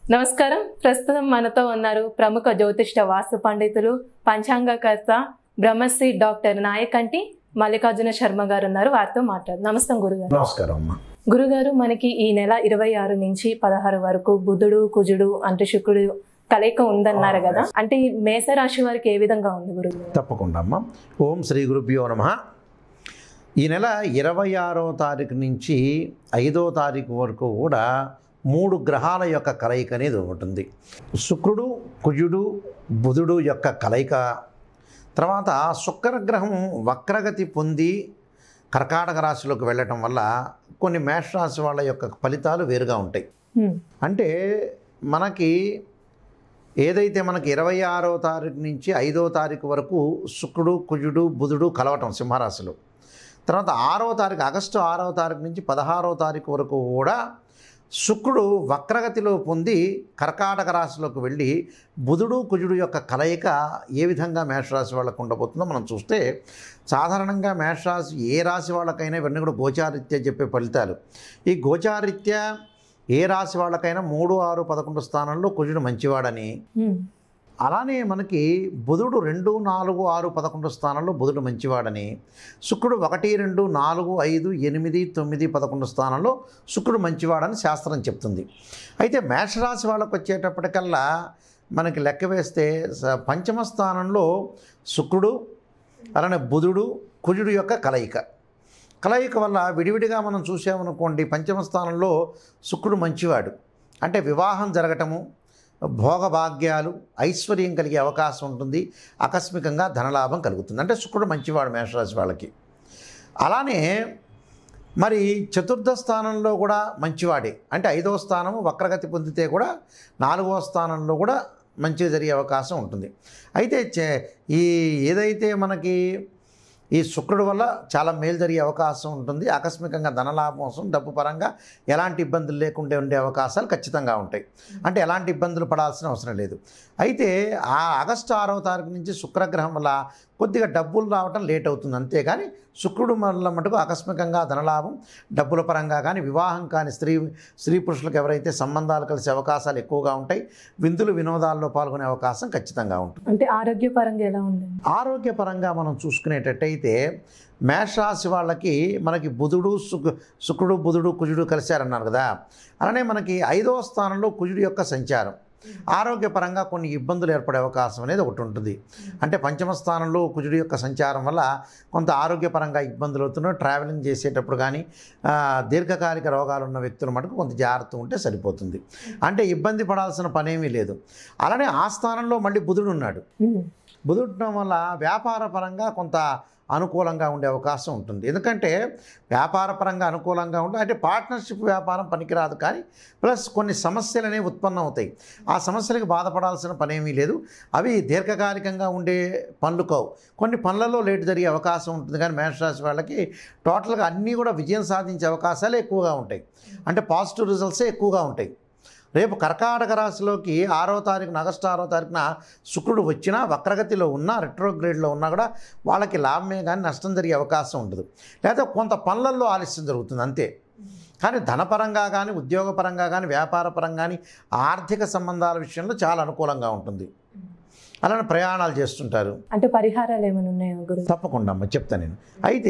నమస్కారం ప్రస్తుతం మనతో ఉన్నారు ప్రముఖ జ్యోతిష్ట వాస్తు పండితులు పంచాంగకర్త బ్రహ్మశ్రీ డాక్టర్ నాయకంటి మల్లికార్జున శర్మ గారు ఉన్నారు వారితో మాట్లాడు నమస్తే గురుగారు నమస్కారం అమ్మా గురుగారు మనకి ఈ నెల ఇరవై ఆరు నుంచి పదహారు వరకు బుధుడు కుజుడు అంటే శుక్రుడు కలయిక ఉందన్నారు కదా అంటే ఈ మేషరాశి వారికి ఏ విధంగా ఉంది గురుగారు తప్పకుండా అమ్మా ఓం శ్రీ గురుభ్యో నమ ఈ నెల ఇరవై ఆరో తారీఖు నుంచి ఐదో తారీఖు వరకు కూడా మూడు గ్రహాల యొక్క కలయిక అనేది ఉంటుంది శుక్రుడు కుజుడు బుధుడు యొక్క కలయిక తర్వాత శుక్రగ్రహం వక్రగతి పొంది కర్కాటక రాశిలోకి వెళ్ళటం వల్ల కొన్ని మేషరాశి వాళ్ళ యొక్క ఫలితాలు వేరుగా ఉంటాయి హ్మ్. అంటే మనకి ఏదైతే మనకి ఇరవై ఆరో తారీఖు నుంచి ఐదో తారీఖు వరకు శుక్రుడు కుజుడు బుధుడు కలవటం సింహరాశిలో తర్వాత ఆరో తారీఖు ఆగస్టు ఆరో తారీఖు నుంచి పదహారో తారీఖు వరకు కూడా శుక్రుడు వక్రగతిలో పొంది కర్కాటక రాశిలోకి వెళ్ళి బుధుడు కుజుడు యొక్క కలయిక ఏ విధంగా మేషరాశి వాళ్ళకు ఉండబోతుందో మనం చూస్తే సాధారణంగా మేషరాశి ఏ రాశి వాళ్ళకైనా ఇవన్నీ కూడా గోచారిత్య చెప్పే ఫలితాలు ఈ గోచారిత్య ఏ రాశి వాళ్ళకైనా మూడు ఆరు పదకొండు స్థానంలో కుజుడు మంచివాడని హ్మ్. అలానే మనకి బుధుడు రెండు నాలుగు ఆరు పదకొండు స్థానంలో బుధుడు మంచివాడని శుక్రుడు ఒకటి రెండు నాలుగు ఐదు ఎనిమిది తొమ్మిది పదకొండు స్థానంలో శుక్రుడు మంచివాడని శాస్త్రం చెప్తుంది అయితే మేషరాశి వాళ్ళకు వచ్చేటప్పటికల్లా మనకి లెక్క వేస్తే స- పంచమ స్థానంలో శుక్రుడు అలానే బుధుడు కుజుడు యొక్క కలయిక కలయిక వల్ల విడివిడిగా మనం చూసామనుకోండి పంచమ స్థానంలో శుక్రుడు మంచివాడు అంటే వివాహం జరగటము భోగభాగ్యాలు ఐశ్వర్యం కలిగే అవకాశం ఉంటుంది ఆకస్మికంగా ధనలాభం కలుగుతుంది అంటే శుక్రుడు మంచివాడు మేషరాశి వాళ్ళకి అలానే మరి చతుర్థ స్థానంలో కూడా మంచివాడే అంటే ఐదవ స్థానము వక్రగతి పొందితే కూడా నాలుగవ స్థానంలో కూడా మంచి జరిగే అవకాశం ఉంటుంది అయితే చే- ఈ ఏదైతే మనకి ఈ శుక్రుడు వల్ల చాలా మేలు జరిగే అవకాశం ఉంటుంది ఆకస్మికంగా ధనలాభం వస్తుంది డబ్బు పరంగా ఎలాంటి ఇబ్బందులు లేకుండా ఉండే అవకాశాలు ఖచ్చితంగా ఉంటాయి అంటే ఎలాంటి ఇబ్బందులు పడాల్సిన అవసరం లేదు అయితే ఆ ఆగస్టు ఆరవ తారీఖు నుంచి శుక్రగ్రహం వల్ల కొద్దిగా డబ్బులు రావటం లేట్ అవుతుంది అంతేగాని శుక్రుడు వల్ల మటుకు ఆకస్మికంగా ధనలాభం డబ్బుల పరంగా కానీ వివాహం కాని స్త్రీ స్త్రీ పురుషులకు ఎవరైతే సంబంధాలు కలిసే అవకాశాలు ఎక్కువగా ఉంటాయి విందులు వినోదాల్లో పాల్గొనే అవకాశం ఖచ్చితంగా ఉంటుంది అంటే ఆరోగ్యపరంగా ఎలా ఉందండి ఆరోగ్యపరంగా మనం చూసుకునేటట్టయితే మేషరాశి వాళ్ళకి మనకి బుధుడు శుక్ శుక్రుడు బుధుడు కుజుడు కలిశారన్నారు కదా అలానే మనకి ఐదవ స్థానంలో కుజుడు యొక్క సంచారం ఆరోగ్యపరంగా కొన్ని ఇబ్బందులు ఏర్పడే అవకాశం అనేది ఒకటి ఉంటుంది అంటే పంచమ స్థానంలో కుజుడు యొక్క సంచారం వల్ల కొంత ఆరోగ్యపరంగా ఇబ్బందులు అవుతున్నాయి ట్రావెలింగ్ చేసేటప్పుడు కానీ ఆ, దీర్ఘకాలిక రోగాలు ఉన్న వ్యక్తులు మటుకు కొంత జాగ్రత్త ఉంటే సరిపోతుంది అంటే ఇబ్బంది పడాల్సిన పనేమీ లేదు అలానే ఆ స్థానంలో మళ్ళీ బుధుడు ఉన్నాడు హ్మ్. బుధుడు ఉండడం వల్ల వ్యాపార పరంగా కొంత అనుకూలంగా ఉండే అవకాశం ఉంటుంది ఎందుకంటే వ్యాపార పరంగా అనుకూలంగా ఉంటే అంటే పార్ట్నర్షిప్ వ్యాపారం పనికిరాదు కానీ ప్లస్ కొన్ని సమస్యలు అనేవి ఉత్పన్నం అవుతాయి ఆ సమస్యలకు బాధపడాల్సిన పనేమీ లేదు అవి దీర్ఘకాలికంగా ఉండే పనులు కావు కొన్ని పనులలో లేట్ జరిగే అవకాశం ఉంటుంది కానీ మేషరాశి వాళ్ళకి టోటల్గా అన్నీ కూడా విజయం సాధించే అవకాశాలు ఎక్కువగా ఉంటాయి అంటే పాజిటివ్ రిజల్ట్సే ఎక్కువగా ఉంటాయి రేపు కర్కాటక రాశిలోకి ఆరో తారీఖున ఆగస్టు ఆరో తారీఖున శుక్రుడు వచ్చినా వక్రగతిలో ఉన్నా రెట్రోగ్రేడ్లో ఉన్నా కూడా వాళ్ళకి లాభమే కానీ నష్టం జరిగే అవకాశం ఉండదు లేదా కొంత పనులలో ఆలస్యం జరుగుతుంది అంతే కానీ ధనపరంగా కానీ ఉద్యోగపరంగా కానీ వ్యాపారపరంగా కానీ ఆర్థిక సంబంధాల విషయంలో చాలా అనుకూలంగా ఉంటుంది అలానే ప్రయాణాలు చేస్తుంటారు అంటే పరిహారాలు ఏమైనా ఉన్నాయో గురు తప్పకుండా అమ్మ చెప్తాను నేను అయితే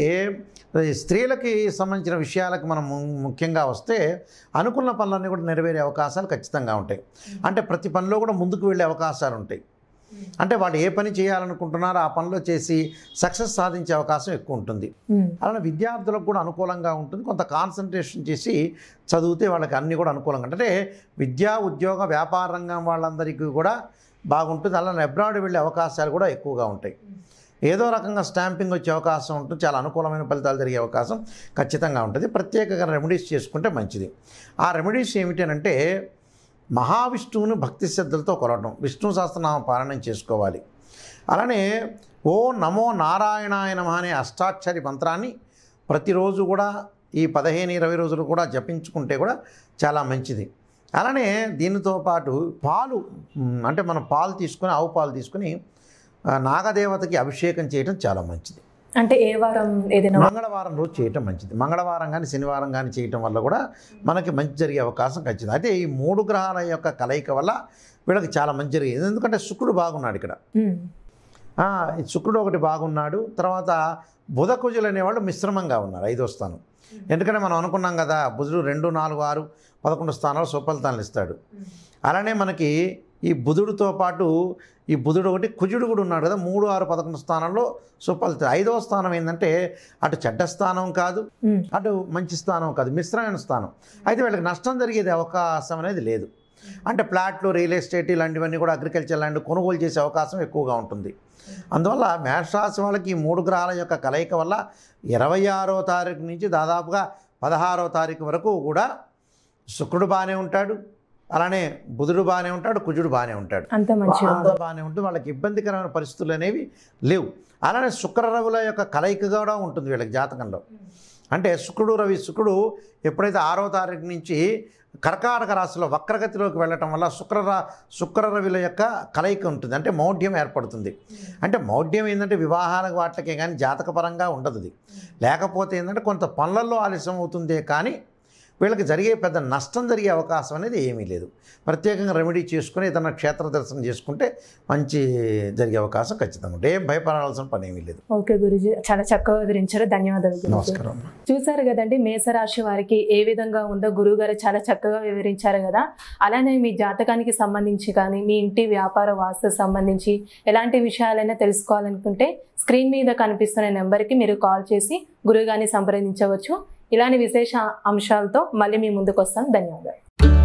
ఈ స్త్రీలకి సంబంధించిన విషయాలకు మనం ము- ముఖ్యంగా వస్తే అనుకున్న పనులన్నీ కూడా నెరవేరే అవకాశాలు ఖచ్చితంగా ఉంటాయి అంటే ప్రతి పనిలో కూడా ముందుకు వెళ్ళే అవకాశాలు ఉంటాయి అంటే వాళ్ళు ఏ పని చేయాలనుకుంటున్నారో ఆ పనిలో చేసి సక్సెస్ సాధించే అవకాశం ఎక్కువ ఉంటుంది హ్మ్. అలానే విద్యార్థులకు కూడా అనుకూలంగా ఉంటుంది కొంత కాన్సన్ట్రేషన్ చేసి చదివితే వాళ్ళకి అన్నీ కూడా అనుకూలంగా ఉంటాయి. అంటే విద్యా ఉద్యోగ వ్యాపార రంగం వాళ్ళందరికీ కూడా బాగుంటుంది అలానే అబ్రాడ్ వెళ్ళే అవకాశాలు కూడా ఎక్కువగా ఉంటాయి ఏదో రకంగా స్టాంపింగ్ వచ్చే అవకాశం ఉంటుంది చాలా అనుకూలమైన ఫలితాలు జరిగే అవకాశం ఖచ్చితంగా ఉంటుంది ప్రత్యేకంగా రెమెడీస్ చేసుకుంటే మంచిది ఆ రెమెడీస్ ఏమిటనంటే మహావిష్ణువుని భక్తి శ్రద్ధలతో కొలవడం విష్ణు సహస్రనామ పారాయణం చేసుకోవాలి అలానే ఓ నమో నారాయణాయ నమః అనే అష్టాక్షరి మంత్రాన్ని ప్రతిరోజు కూడా ఈ పదిహేను ఇరవై రోజులు కూడా జపించుకుంటే కూడా చాలా మంచిది అలానే దీనితో పాటు పాలు మ్, అంటే మనం పాలు తీసుకొని ఆవు పాలు తీసుకొని ఆ, నాగదేవతకి అభిషేకం చేయడం చాలా మంచిది అంటే ఏ వారం ఏదైనా మంగళవారం రోజు చేయటం మంచిది మంగళవారం కానీ శనివారం కానీ చేయటం వల్ల కూడా మనకి మంచి జరిగే అవకాశం ఖచ్చితంగా అయితే ఈ మూడు గ్రహాల యొక్క కలయిక వల్ల వీళ్ళకి చాలా మంచి జరిగేది ఎందుకంటే శుక్రుడు బాగున్నాడు ఇక్కడ ఉమ్, ఆ, ఈ శుక్రుడు ఒకటి బాగున్నాడు తర్వాత బుధ కుజులు అనేవాళ్ళు మిశ్రమంగా ఉన్నారు ఐదో స్థానం ఎందుకంటే మనం అనుకున్నాం కదా బుధుడు రెండు నాలుగు ఆరు పదకొండు స్థానాలు సుఫలితాలను ఇస్తాడు అలానే మనకి ఈ బుధుడితో పాటు ఈ బుధుడు ఒకటి కుజుడు కూడా ఉన్నాడు కదా మూడు ఆరు పదకొండు స్థానంలో సుఫలితం ఐదవ స్థానం ఏంటంటే అటు చెడ్డ స్థానం కాదు ఉమ్, అటు మంచి స్థానం కాదు మిశ్రమైన స్థానం అయితే వీళ్ళకి నష్టం జరిగేది అవకాశం అనేది లేదు అంటే ప్లాట్లు రియల్ ఎస్టేట్ ఇలాంటివన్నీ కూడా అగ్రికల్చర్ ల్యాండ్ కొనుగోలు చేసే అవకాశం ఎక్కువగా ఉంటుంది అందువల్ల మేషరాశి వాళ్ళకి ఈ మూడు గ్రహాల యొక్క కలయిక వల్ల ఇరవై ఆరో తారీఖు నుంచి దాదాపుగా పదహారో తారీఖు వరకు కూడా శుక్రుడు బాగానే ఉంటాడు అలానే బుధుడు బాగానే ఉంటాడు కుజుడు బాగానే ఉంటాడు అంత మంచిగా అంతా బాగానే ఉంటుంది వాళ్ళకి ఇబ్బందికరమైన పరిస్థితులు అనేవి లేవు అలానే శుక్ర రవుల యొక్క కలయిక కూడా ఉంటుంది వీళ్ళకి జాతకంలో అంటే శుక్రుడు రవి శుక్రుడు ఎప్పుడైతే ఆరో తారీఖు నుంచి కర్కాటక రాశిలో వక్రగతిలోకి వెళ్ళటం వల్ల శుక్ర రా- శుక్ర రవిల యొక్క కలయిక ఉంటుంది అంటే మౌఢ్యం ఏర్పడుతుంది అంటే మౌఢ్యం ఏంటంటే వివాహాలకు వాటికే కానీ జాతకపరంగా ఉండదు ఇది లేకపోతే ఏంటంటే కొంత పనులలో ఆలస్యం అవుతుందే కానీ వీళ్ళకి జరిగే పెద్ద నష్టం జరిగే అవకాశం అనేది ఏమీ లేదు ప్రత్యేకంగా రెమెడీ చేసుకుని ఏదైనా క్షేత్ర దర్శనం చేసుకుంటే మంచి జరిగే అవకాశం ఖచ్చితంగా ఉంటుంది ఏం భయపడాల్సిన పని ఏమీ లేదు ఓకే గురుజీ చాలా చక్కగా వివరించారు ధన్యవాదాలు గురుజీ నమస్కారం అమ్మా. చూసారు కదండి మేషరాశి వారికి ఏ విధంగా ఉందో గురువు గారు చాలా చక్కగా వివరించారు కదా అలానే మీ జాతకానికి సంబంధించి కానీ మీ ఇంటి వ్యాపార వాస్తు సంబంధించి ఎలాంటి విషయాలైనా తెలుసుకోవాలనుకుంటే స్క్రీన్ మీద కనిపిస్తున్న నెంబర్కి మీరు కాల్ చేసి గురువు గారిని సంప్రదించవచ్చు ఇలాంటి విశేష అంశాలతో మళ్ళీ మీ ముందుకు వస్తాం ధన్యవాదాలు